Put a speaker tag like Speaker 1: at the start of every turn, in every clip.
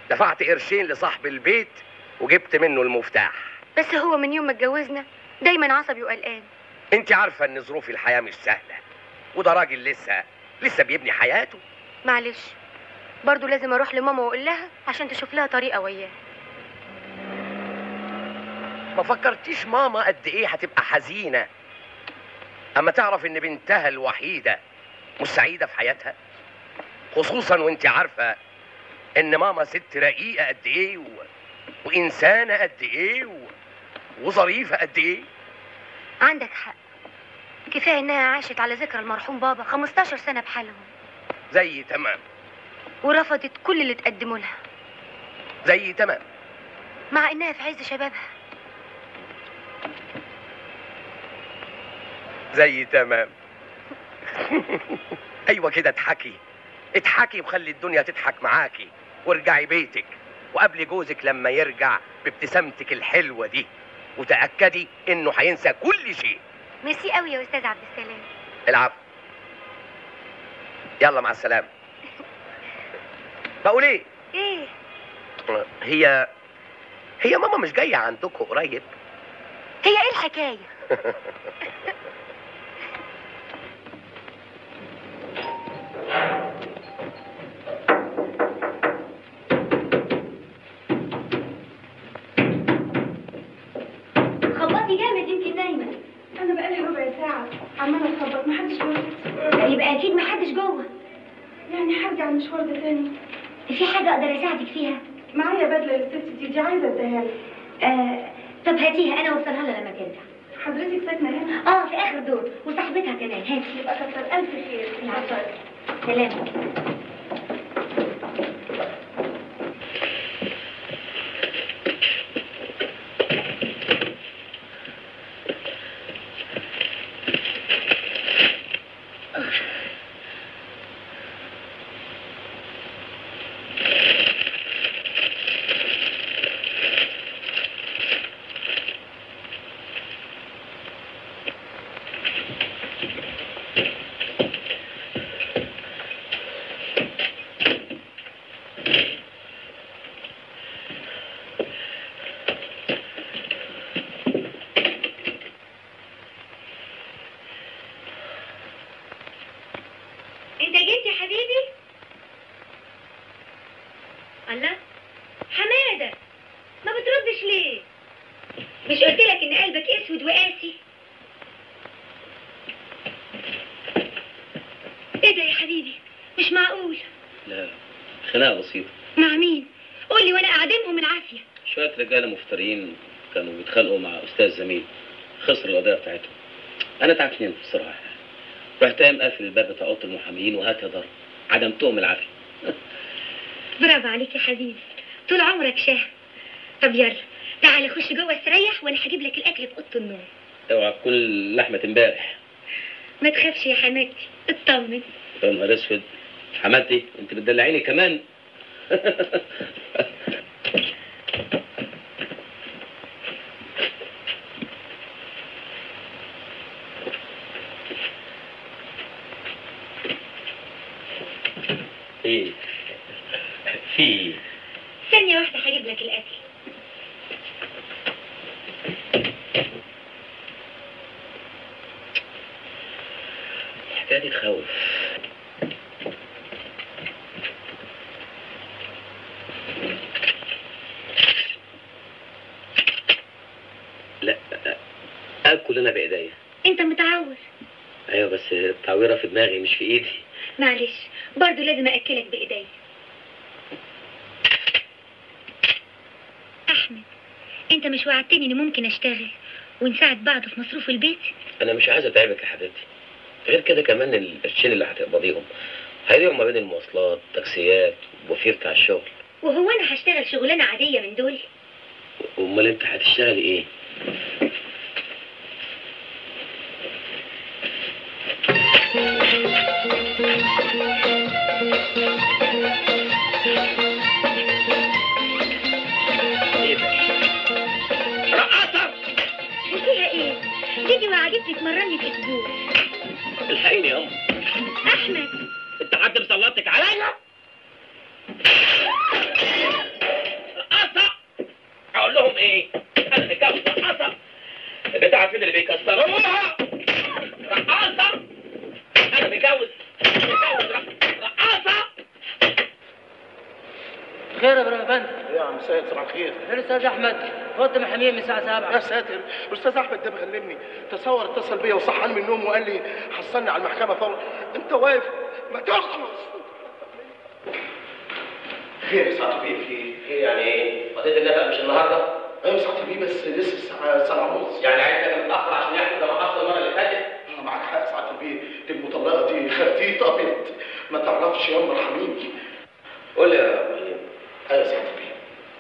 Speaker 1: دفعت قرشين لصاحب البيت وجبت منه المفتاح
Speaker 2: بس هو من يوم ما اتجوزنا دايما عصبي وقلقان
Speaker 1: انت عارفه ان ظروف الحياه مش سهله وده راجل لسه لسه بيبني حياته
Speaker 2: معلش برضه لازم اروح لماما واقول لها عشان تشوف لها طريقه وياه
Speaker 1: ما فكرتيش ماما قد ايه هتبقى حزينه اما تعرف ان بنتها الوحيده مش سعيده في حياتها خصوصا وانت عارفه ان ماما ست رقيقه قد ايه و... وانسانه قد ايه و... وظريفه قد ايه
Speaker 2: عندك حق كفايه انها عاشت على ذكرى المرحوم بابا 15 سنه بحالهم
Speaker 1: زي تمام
Speaker 2: ورفضت كل اللي تقدموا لها
Speaker 1: زي تمام
Speaker 2: مع انها في عز شبابها
Speaker 1: زي تمام ايوه كده اضحكي اضحكي وخلي الدنيا تضحك معاكي وارجعي بيتك وقابلي جوزك لما يرجع بابتسامتك الحلوه دي وتاكدي انه هينسى كل شيء
Speaker 2: ميرسي قوي يا استاذ عبد السلام
Speaker 1: العفو يلا مع السلامه بقول ايه
Speaker 2: ايه
Speaker 1: هي هي ماما مش جايه عندكم قريب
Speaker 2: هي ايه الحكايه خبطي جامد يمكن نايمه
Speaker 3: انا بقالي ربع ساعه عماله اخبط محدش بيرد
Speaker 2: يبقى اكيد محدش جوه
Speaker 3: يعني هرجع المشوار ده تاني
Speaker 2: في حاجه اقدر اساعدك فيها
Speaker 3: معايا بدله للست دي دي عايزه اديها لك
Speaker 2: آه طب هاتيها انا اوصلها لها لما ترجع
Speaker 3: حضرتك ساكنه هنا
Speaker 2: اه في اخر دور وصاحبتها كمان هاتي
Speaker 3: يبقى كتر الف خير
Speaker 2: العفو. سلام انت جيت يا حبيبي الله حماده ما بتردش ليه مش قلت لك ان قلبك اسود وقاسي ايه ده يا حبيبي مش معقول
Speaker 4: لا خناقه بسيطه
Speaker 2: مع مين قول لي وانا اعدمهم العافيه
Speaker 4: شويه رجاله مفتريين كانوا بيتخانقوا مع استاذ زميل خسر القضيه بتاعتهم انا تعبتني بصراحه رحت قايم قافل الباب بتاع اوضه المحامين وهات يا ضرب عدمتهم العافيه
Speaker 2: برافو عليك يا حبيبي طول عمرك شاه طب يلا تعالى خش جوه استريح وانا هجيب لك الاكل في اوضه النوم
Speaker 4: اوعى تكون لحمه امبارح
Speaker 2: ما تخافش يا حماتي اطمن
Speaker 4: يا نهار اسود حماتي انت بتدلعيني كمان ايه في إيه؟
Speaker 2: ثانيه واحده هجيب لك الاكل
Speaker 4: الحكايه دي تخوف لا اكل انا بايديا
Speaker 2: انت متعود
Speaker 4: ايوه بس التعويره في دماغي مش في ايدي
Speaker 2: معلش برضو لازم اكلك بايدي احمد انت مش وعدتني اني ممكن اشتغل ونساعد بعض في مصروف البيت
Speaker 4: انا مش عايز اتعبك يا حبيبتي غير كده كمان القرشين اللي هتقبضيهم هيضيعوا ما بين المواصلات تاكسيات وفير بتاع الشغل
Speaker 2: وهو انا هشتغل شغلانه عاديه من دول
Speaker 4: امال انت هتشتغلي ايه ايه ده رقاصه
Speaker 2: وفيها ايه تيجي وعجبتي تمرني في اسبوع
Speaker 4: الحقيني يا ام
Speaker 2: احمد
Speaker 4: انت حد مسلطك عليا
Speaker 5: خير يا ابراهيم بند
Speaker 6: يا عم سيد صباح الخير
Speaker 5: الاستاذ احمد رد محامين من الساعه 7
Speaker 6: يا ساتر الاستاذ احمد ده مغلبني تصور اتصل بيا وصحاني من النوم وقال لي حصلني على المحكمه فورا انت واقف ما تخلص خير يا سعاده بيه في ايه؟
Speaker 1: ايه يعني ايه؟ قضيه النفق مش النهارده؟
Speaker 6: ايوه سعاده بيه بس لسه الساعه 7 ونص
Speaker 1: يعني عايز تبقى متاخر عشان يحصل زي ما حصل المره اللي فاتت؟
Speaker 6: انا معاك حق سعاده بيه دي المطلقه دي خرتيت ابيض ما تعرفش يا مرحمين
Speaker 1: قول لي يا ابراهيم
Speaker 6: ايوه يا سعاده بيه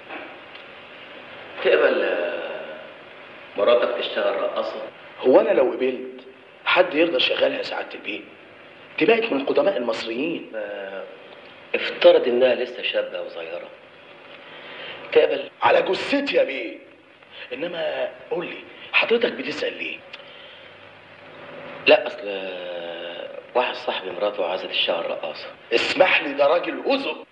Speaker 1: تقبل آه، مراتك تشتغل رقاصه؟
Speaker 6: هو انا لو قبلت حد يرضى يشغلها سعاده البيه دي بقت من القدماء المصريين
Speaker 1: آه، افترض انها لسه شابه وصغيره تقبل
Speaker 6: على جثتي يا بيه انما قول لي حضرتك بتسال ليه
Speaker 1: لا اصل آه، واحد صاحبي مراته عايزه تشتغل رقاصه
Speaker 6: اسمح لي ده راجل هزق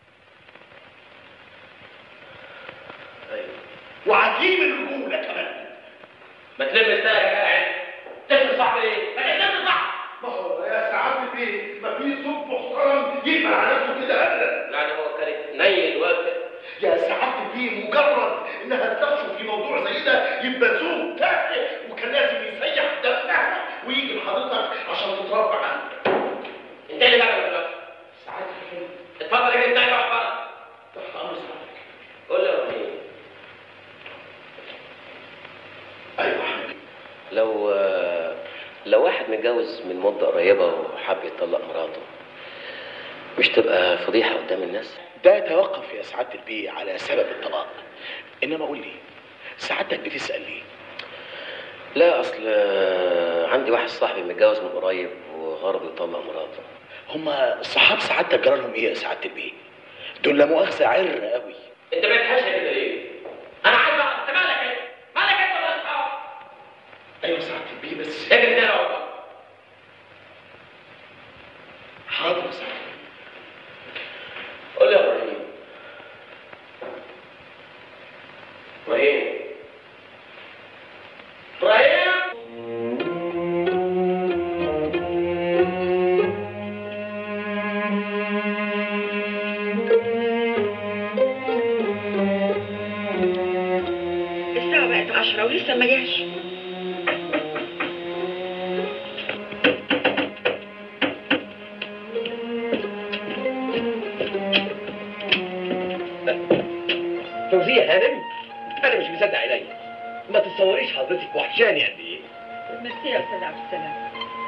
Speaker 1: ايوه
Speaker 6: وعديم الرجوله كمان
Speaker 1: ما تلم لسانك يا جدع تشتغل صاحبي ايه؟ ما تشتغل صح
Speaker 6: ما هو يا سعاده البيه ما في صوت محترم يقبل على نفسه كده ابدا
Speaker 1: يعني هو كان نيل واقف
Speaker 6: يا سعاده البيه مجرد انها تناقشوا في موضوع زي ده يبقى ذوق تافه وكان لازم يسيح دمها ويجي لحضرتك عشان تتربى عنه
Speaker 1: انت اللي بقى دلوقتي
Speaker 6: سعاده البيه
Speaker 1: اتفضل يا جدع اقعد بره
Speaker 6: تحت امر سعادتك
Speaker 1: قول لي يا ابراهيم
Speaker 6: ايوه يا حبيبي
Speaker 1: لو آه، لو واحد متجوز من مدة قريبة وحب يطلق مراته مش تبقى فضيحة قدام الناس؟
Speaker 6: ده يتوقف يا سعاده البيه على سبب الطلاق انما قول لي سعادتك بتسال ليه
Speaker 1: لا أصل آه، عندي واحد صاحبي متجوز من قريب وغرض يطلق مراته
Speaker 6: هما الصحاب سعادتك جرى لهم ايه يا سعاده البيه دول لا مؤاخذه عر قوي
Speaker 1: أنت بقيت حاشا كده ليه؟ أنا عايز أعرف أنت مالك إيه؟ مالك أنت ولا أصحاب؟
Speaker 6: ايوه سعاده البيه بس
Speaker 1: اجري تاني اقعد بره.
Speaker 6: حاضر يا سعاده
Speaker 1: قول لي يا إبراهيم إبراهيم إبراهيم
Speaker 2: الساعة بقت عشرة ولسه ما جاش
Speaker 1: فوزية هانم أنا مش مصدق عيني ما تتصوريش حضرتك وحشاني قد إيه
Speaker 2: ميرسي يا أستاذ عبد السلام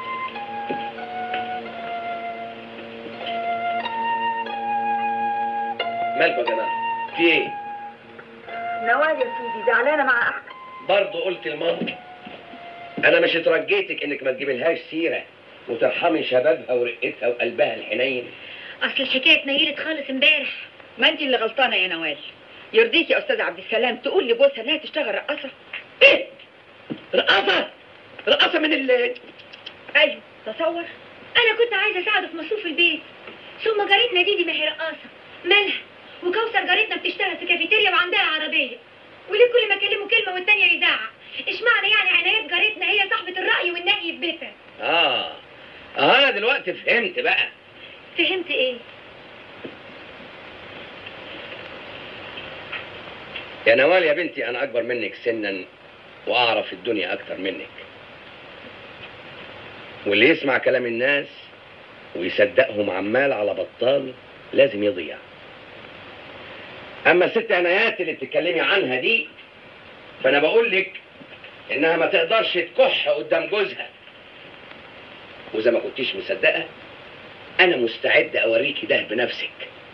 Speaker 1: مالكوا يا جماعة؟ في إيه؟
Speaker 2: نوال يا سيدي زعلانة مع أحمد
Speaker 1: برضه قلت لمامتي انا مش اترجيتك انك ما تجيبلهاش سيره وترحمي شبابها ورقتها وقلبها الحنين
Speaker 2: أصل الحكاية نيلت خالص امبارح
Speaker 7: ما انت اللي غلطانه يا نوال يرضيك يا استاذ عبد السلام تقول لجوزها انها تشتغل رقاصه
Speaker 1: ايه رقاصه رقاصه من ال
Speaker 7: ايوه تصور
Speaker 2: أنا كنت عايزة أساعده في مصروف البيت ثم جارتنا دي دي ما هي رقاصة مالها وكوثر جارتنا بتشتغل في كافيتيريا وعندها عربية وليه كل ما أكلمه كلمة والتانية يزعق اشمعنى يعني عنايات جارتنا هي صاحبة الرأي والنهي في بيتها
Speaker 1: اه اه انا دلوقتي فهمت بقى
Speaker 2: فهمت إيه؟
Speaker 1: يا نوال يا بنتي انا اكبر منك سنا واعرف الدنيا اكتر منك واللي يسمع كلام الناس ويصدقهم عمال على بطال لازم يضيع اما الست عنايات اللي بتتكلمي عنها دي فانا بقول لك انها ما تقدرش تكح قدام جوزها واذا ما كنتيش مصدقه انا مستعد اوريكي ده بنفسك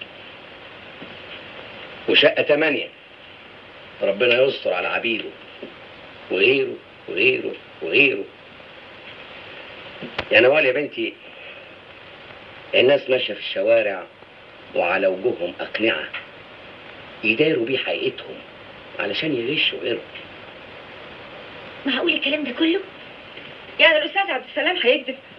Speaker 1: وشقه تمانية ربنا يستر على عبيده وغيره وغيره وغيره يا نوال يا بنتي الناس ماشيه في الشوارع وعلى وجوههم اقنعه يداروا بيه حقيقتهم علشان يغشوا غيرهم
Speaker 2: معقول الكلام ده كله؟
Speaker 7: يعني الاستاذ عبد السلام هيكذب